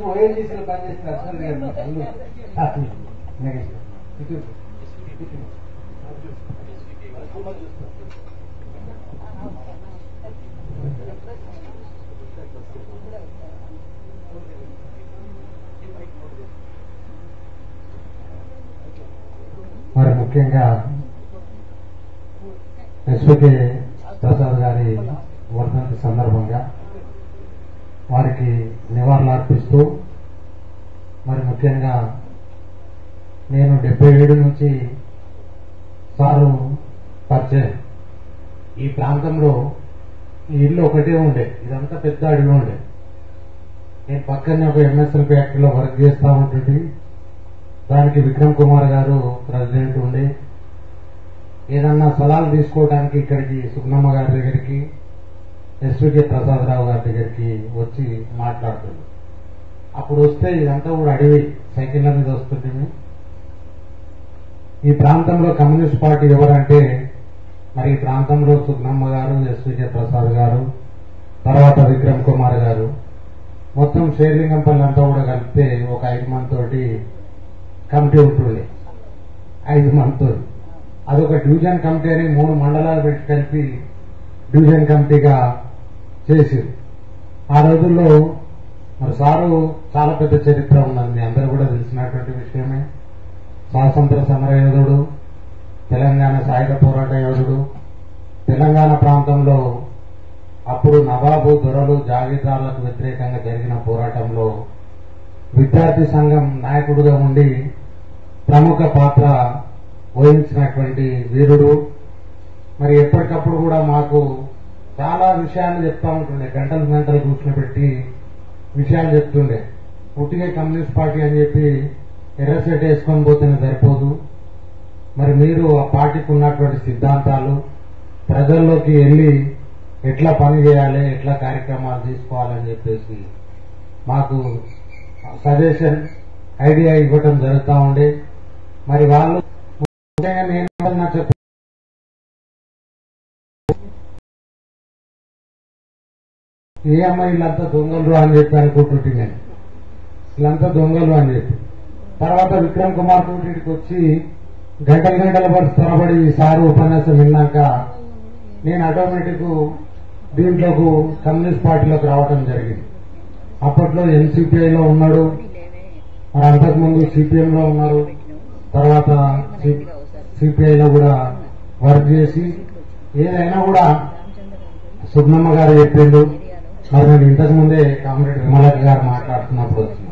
ఓఎన్జీసీలో పనిచేసిన అసలు నెక్స్ట్ ఇటు ఇటు. మరి ముఖ్యంగా ఎస్వికే ప్రసాద్ గారి వర్ధంతి సందర్భంగా వారికి నివాళులు అర్పిస్తూ మరి ముఖ్యంగా నేను డెబ్బై ఏడు నుంచి సారు పరిచయం ఈ ప్రాంతంలో ఈ ఇల్లు ఒకటే ఉండే ఇదంతా పెద్ద అడవి ఉండే నేను పక్కనే ఒక ఎంఎస్ఎల్ ఫ్యాక్టరీలో వర్క్ చేస్తూ ఉంటుంది దానికి విక్రమ్ కుమార్ గారు ప్రెసిడెంట్ ఉండి ఏదన్నా సలహాలు తీసుకోవడానికి ఇక్కడికి సుగ్నమ్మ గారి దగ్గరికి ఎస్వికే ప్రసాదరావు గారి దగ్గరికి వచ్చి మాట్లాడుతుంది అప్పుడు వస్తే ఇదంతా కూడా అడవి సైకిళ్ళ మీద వస్తుంటుంది ఈ ప్రాంతంలో కమ్యూనిస్ట్ పార్టీ ఎవరంటే మరి ఈ ప్రాంతంలో సుగ్నమ్మ గారు ఎస్వికే ప్రసాద్ గారు తర్వాత విక్రమ్ కుమార్ గారు మొత్తం షేర్లింగంపల్లి అంతా కూడా కలిపితే ఒక ఐదు మంది తోటి కమిటీ ఉంటుండే ఐదు మందితో అదొక డివిజన్ కమిటీ అని మూడు మండలాలు పెట్టి కలిపి డివిజన్ కమిటీగా చేసిరు ఆ రోజుల్లో మరి సారు చాలా పెద్ద చరిత్ర ఉన్నది మీ అందరూ కూడా తెలిసినటువంటి విషయమే స్వాతంత్ర సమరయోధుడు తెలంగాణ సాయుధ పోరాట యోధుడు తెలంగాణ ప్రాంతంలో అప్పుడు నవాబు దొరలు జాగీర్దారులకు వ్యతిరేకంగా జరిగిన పోరాటంలో విద్యార్థి సంఘం నాయకుడిగా ఉండి ప్రముఖ పాత్ర వహించినటువంటి వీరుడు మరి ఎప్పటికప్పుడు కూడా మాకు చాలా విషయాలు చెప్తా ఉంటుండే గంటలు గంటలు కూర్చుని పెట్టి విషయాలు చెప్తుండే పుట్టిగే కమ్యూనిస్ట్ పార్టీ అని చెప్పి ఎర్రసెట్ వేసుకొని పోతేనే సరిపోదు మరి మీరు ఆ పార్టీకి ఉన్నటువంటి సిద్ధాంతాలు ప్రజల్లోకి వెళ్ళి ఎట్లా పని చేయాలి ఎట్లా కార్యక్రమాలు తీసుకోవాలని చెప్పేసి మాకు సజెషన్ ఐడియా ఇవ్వటం జరుగుతూ ఉండే మరి వాళ్ళు ముఖ్యంగా నేను నా చెప్ప ఏ అమ్మాయి వీళ్ళంతా దొంగలు అని చెప్పి అనుకుంటుంటే నేను వీళ్ళంతా దొంగలు అని చెప్పి తర్వాత విక్రమ్ కుమార్ తోటికి వచ్చి గంటల గంటల పాటు స్థిరపడి ఈ సారు ఉపన్యాసం విన్నాక నేను ఆటోమేటిక్ దీంట్లోకి కమ్యూనిస్ట్ పార్టీలోకి రావడం జరిగింది అప్పట్లో ఎన్సీపీఐలో ఉన్నాడు మరి అంతకుముందు సిపిఎంలో ఉన్నారు తర్వాత సిపిఐలో కూడా వర్క్ చేసి ఏదైనా కూడా సుబ్నమ్మ గారు చెప్పిండు మరి నేను ఇంతకు ముందే కామ్రేడ్ విమలక్క గారు మాట్లాడుతున్నప్పుడు వచ్చింది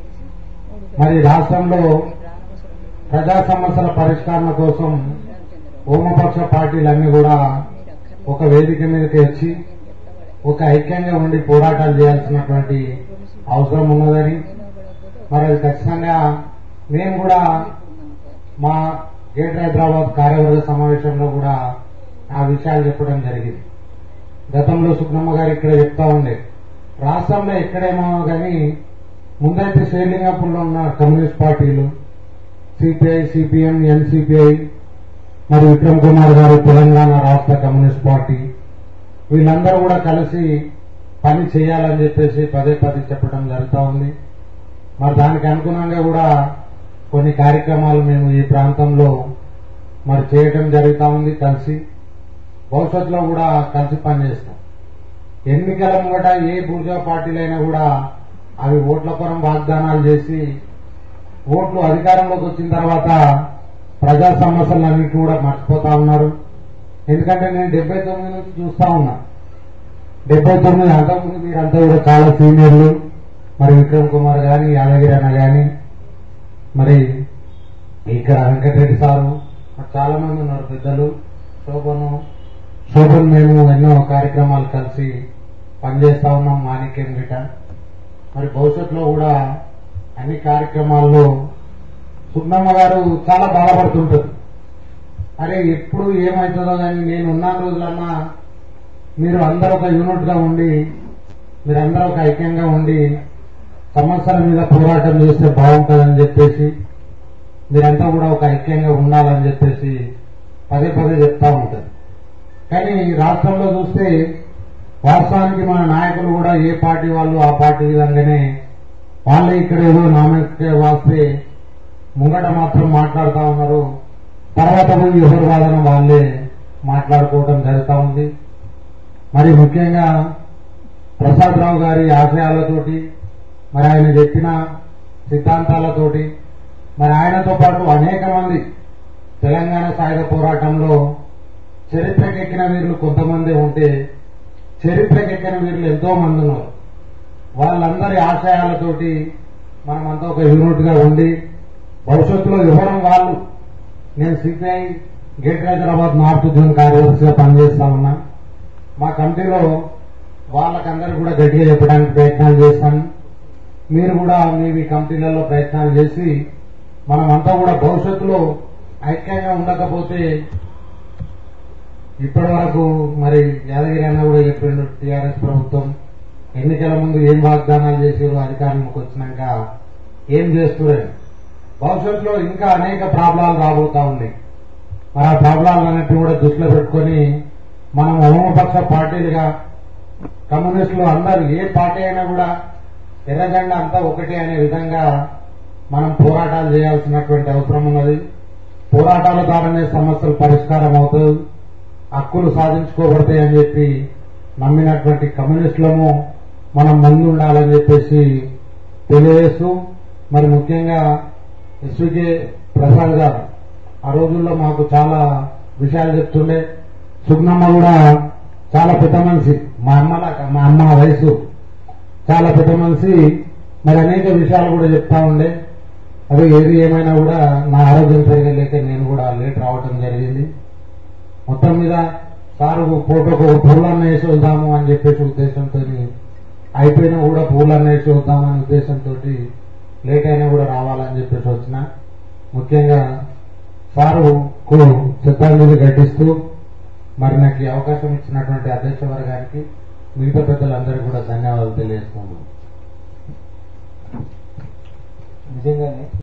మరి రాష్ట్రంలో ప్రజా సమస్యల పరిష్కరణ కోసం వామపక్ష పార్టీలన్నీ కూడా ఒక వేదిక మీదకి వచ్చి ఒక ఐక్యంగా ఉండి పోరాటాలు చేయాల్సినటువంటి అవసరం ఉన్నదని మరి అది ఖచ్చితంగా మేము కూడా మా గేట్ హైదరాబాద్ కార్యవర్గ సమావేశంలో కూడా ఆ విషయాలు చెప్పడం జరిగింది గతంలో సుఖ్నమ్మ గారు ఇక్కడ చెప్తా ఉండే రాష్ట్రంలో ఎక్కడేమో కానీ ముందైతే శ్రీలింగపూర్లో ఉన్న కమ్యూనిస్ట్ పార్టీలు సిపిఐ సిపిఎం ఎన్సిపిఐ మరి విక్రమ్ కుమార్ గారు తెలంగాణ రాష్ట్ర కమ్యూనిస్ట్ పార్టీ వీళ్ళందరూ కూడా కలిసి పని చేయాలని చెప్పేసి పదే పదే చెప్పడం జరుగుతూ ఉంది మరి దానికి అనుగుణంగా కూడా కొన్ని కార్యక్రమాలు మేము ఈ ప్రాంతంలో మరి చేయటం జరుగుతూ ఉంది కలిసి భవిష్యత్తులో కూడా కలిసి పనిచేస్తాం ఎన్నికల ముంగట ఏ బూర్జా పార్టీలైనా కూడా అవి ఓట్ల కొరం వాగ్దానాలు చేసి ఓట్లు అధికారంలోకి వచ్చిన తర్వాత ప్రజా సమస్యలన్నింటినీ కూడా మర్చిపోతా ఉన్నారు ఎందుకంటే నేను డెబ్బై తొమ్మిది నుంచి చూస్తా ఉన్నా డెబ్బై తొమ్మిది అంతకుముందు మీరంతా కూడా చాలా సీనియర్లు మరి విక్రమ్ కుమార్ గాని యాదగిరి అన్న గాని మరి ఇక్కడ వెంకటరెడ్డి సారు మరి చాలా మంది ఉన్నారు పెద్దలు శోభను శోభన్ మేము ఎన్నో కార్యక్రమాలు కలిసి పనిచేస్తా ఉన్నాం మాణిక్యం గిట మరి భవిష్యత్తులో కూడా అన్ని కార్యక్రమాల్లో సున్నమ్మ గారు చాలా బాధపడుతుంటారు అరే ఎప్పుడు ఏమవుతుందో కానీ నేను ఉన్న రోజులన్నా మీరు అందరూ ఒక యూనిట్ గా ఉండి మీరందరూ ఒక ఐక్యంగా ఉండి సమస్యల మీద పోరాటం చేస్తే బాగుంటుందని చెప్పేసి మీరంతా కూడా ఒక ఐక్యంగా ఉండాలని చెప్పేసి పదే పదే చెప్తా ఉంటారు కానీ రాష్ట్రంలో చూస్తే వాస్తవానికి మన నాయకులు కూడా ఏ పార్టీ వాళ్ళు ఆ పార్టీ విధంగానే వాళ్ళే ఇక్కడ ఏదో నామకే వాస్తే ముంగట మాత్రం మాట్లాడుతా ఉన్నారు తర్వాత పోయి ఎవరి వాదన వాళ్ళే మాట్లాడుకోవడం జరుగుతూ ఉంది మరి ముఖ్యంగా ప్రసాదరావు గారి ఆశయాలతోటి మరి ఆయన చెప్పిన సిద్ధాంతాలతోటి మరి ఆయనతో పాటు అనేక మంది తెలంగాణ సాయుధ పోరాటంలో చరిత్రకెక్కిన వీరులు కొంతమంది ఉంటే చరిత్రకెక్కిన వీరులు ఎంతో మంది ఉన్నారు వాళ్ళందరి ఆశయాలతోటి మనమంతా ఒక యూనిట్ గా ఉండి భవిష్యత్తులో ఎవరం వాళ్ళు నేను సిపిఐ గేట్ హైదరాబాద్ నార్త్ జోన్ కార్యదర్శిగా పనిచేస్తా ఉన్నా మా కమిటీలో వాళ్ళకందరూ కూడా గట్టిగా చెప్పడానికి ప్రయత్నాలు చేస్తాను మీరు కూడా మీ మీ కమిటీలలో ప్రయత్నాలు చేసి మనమంతా కూడా భవిష్యత్తులో ఐక్యంగా ఉండకపోతే ఇప్పటి వరకు మరి యాదగిరి అన్న కూడా చెప్పిండు టీఆర్ఎస్ ప్రభుత్వం ఎన్నికల ముందు ఏం వాగ్దానాలు చేసారు అధికారంలోకి వచ్చినాక ఏం చేస్తున్నారు భవిష్యత్తులో ఇంకా అనేక ప్రాబ్లాలు రాబోతా ఉన్నాయి మరి ఆ ప్రాబ్లాలు అన్నింటినీ కూడా దృష్టిలో పెట్టుకొని మనం హోమపక్ష పార్టీలుగా కమ్యూనిస్టులు అందరూ ఏ పార్టీ అయినా కూడా ఎర్రజెండా అంతా ఒకటి అనే విధంగా మనం పోరాటాలు చేయాల్సినటువంటి అవసరం ఉన్నది పోరాటాల ద్వారానే సమస్యలు పరిష్కారం అవుతాయి హక్కులు సాధించుకోబడతాయని చెప్పి నమ్మినటువంటి కమ్యూనిస్టులము మనం ముందు ఉండాలని చెప్పేసి తెలియజేస్తూ మరి ముఖ్యంగా ఎస్వికే ప్రసాద్ గారు ఆ రోజుల్లో మాకు చాలా విషయాలు చెప్తుండే సుగ్నమ్మ కూడా చాలా పెద్ద మనిషి మా అమ్మ మా అమ్మ వయసు చాలా పెద్ద మనిషి మరి అనేక విషయాలు కూడా చెప్తా ఉండే అదే ఏది ఏమైనా కూడా నా ఆరోగ్యం సరిగా లేక నేను కూడా లేట్ రావటం జరిగింది మొత్తం మీద సారు ఫోటోకు ఒక పూలన్న వేసి వద్దాము అని చెప్పేసి ఉద్దేశంతో అయిపోయినా కూడా పూలన్న వేసి వద్దామనే ఉద్దేశంతో లేట్ అయినా కూడా రావాలని చెప్పేసి వచ్చిన ముఖ్యంగా సారు సిద్ధాంతిని గడ్డిస్తూ మరి నాకు ఈ అవకాశం ఇచ్చినటువంటి అధ్యక్ష వర్గానికి మిగతా పెద్దలందరికీ కూడా ధన్యవాదాలు తెలియజేస్తున్నాను నిజంగానే